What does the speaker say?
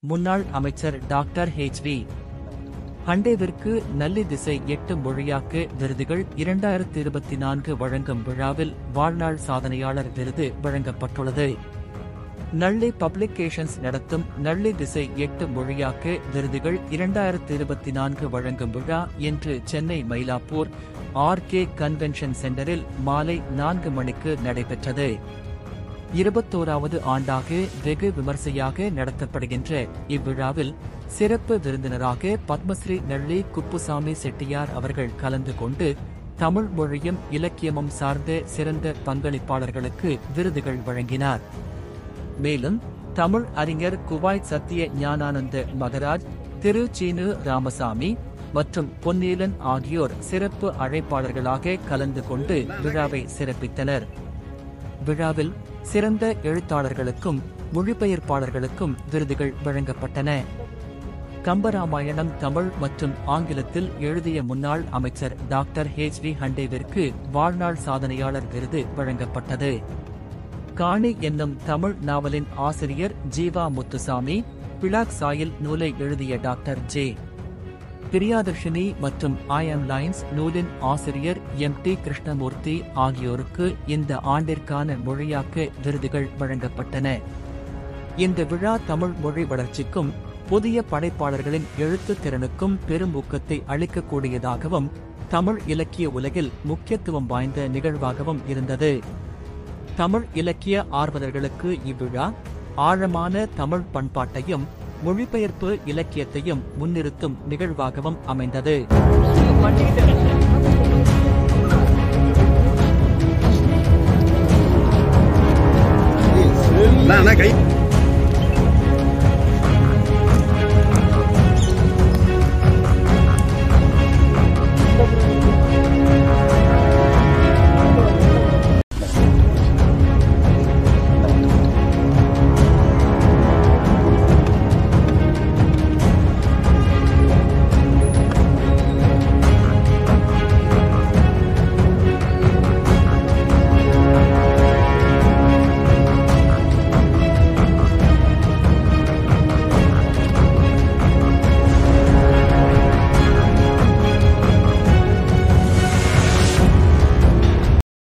முன்னாள் அமைச்சர் doctor H V ஹண்டேவிற்கு நல்லி திசை எட்டு மொழியாக்க விருதுகள் இரண்டாயிரத்தி இருபத்தி நான்கு வழங்கும் விழாவில் வாழ்நாள் சாதனையாளர் விருது வழங்கப்பட்டுள்ளது நள்ளி பப்ளிகேஷன்ஸ் நடத்தும் நள்ளி திசை எட்டு மொழியாக்க விருதுகள் இரண்டாயிரத்தி இருபத்தி நான்கு வழங்கும் விழா இன்று Chennai Mylapore R K convention சென்டரில் மாலை நான்கு மணிக்கு நடைபெற்றது இருபத்தோராவது ஆண்டாக வெகு விமர்சையாக நடத்தப்படுகின்ற இவ்விழாவில் சிறப்பு விருந்தினராக பத்மஸ்ரீ நள்ளி குப்புசாமி செட்டியார் அவர்கள் கலந்து கொண்டு தமிழ் மொழியும் இலக்கியமும் சார்ந்த சிறந்த பங்களிப்பாளர்களுக்கு விருதுகள் வழங்கினார் மேலும் தமிழ் அறிஞர் குவாய்த் சத்திய ஞானானந்த மகராஜ் திரு சீனு ராமசாமி மற்றும் பொன்னீலன் ஆகியோர் சிறப்பு அழைப்பாளர்களாக கலந்து கொண்டு விழாவை சிறப்பித்தனர் விழாவில் சிறந்த எழுத்தாளர்களுக்கும் மொழிபெயர்ப்பாளர்களுக்கும் விருதுகள் வழங்கப்பட்டன கம்பராமாயணம் தமிழ் மற்றும் ஆங்கிலத்தில் எழுதிய முன்னாள் அமைச்சர் டாக்டர் ஹெச் வி ஹண்டேவிற்கு வாழ்நாள் சாதனையாளர் விருது வழங்கப்பட்டது காணி என்னும் தமிழ் நாவலின் ஆசிரியர் ஜீவா முத்துசாமி பிளாக் சாயில் நூலை எழுதிய டாக்டர் ஜே பிரியாதர்ஷினி மற்றும் ஐ எம் லைன்ஸ் நூலின் ஆசிரியர் எம் டி கிருஷ்ணமூர்த்தி ஆகியோருக்கு இந்த ஆண்டிற்கான மொழியாக்க விருதுகள் வழங்கப்பட்டன இந்த விழா தமிழ் மொழி வளர்ச்சிக்கும் புதிய படைப்பாளர்களின் எழுத்து திறனுக்கும் பெரும் ஊக்கத்தை அளிக்கக்கூடியதாகவும் தமிழ் இலக்கிய உலகில் முக்கியத்துவம் வாய்ந்த நிகழ்வாகவும் இருந்தது தமிழ் இலக்கிய ஆர்வலர்களுக்கு இவ்விழா ஆழமான தமிழ் பண்பாட்டையும் மொழிபெயர்ப்பு இலக்கியத்தையும் முன்னிறுத்தும் நிகழ்வாகவும் அமைந்தது நான் கை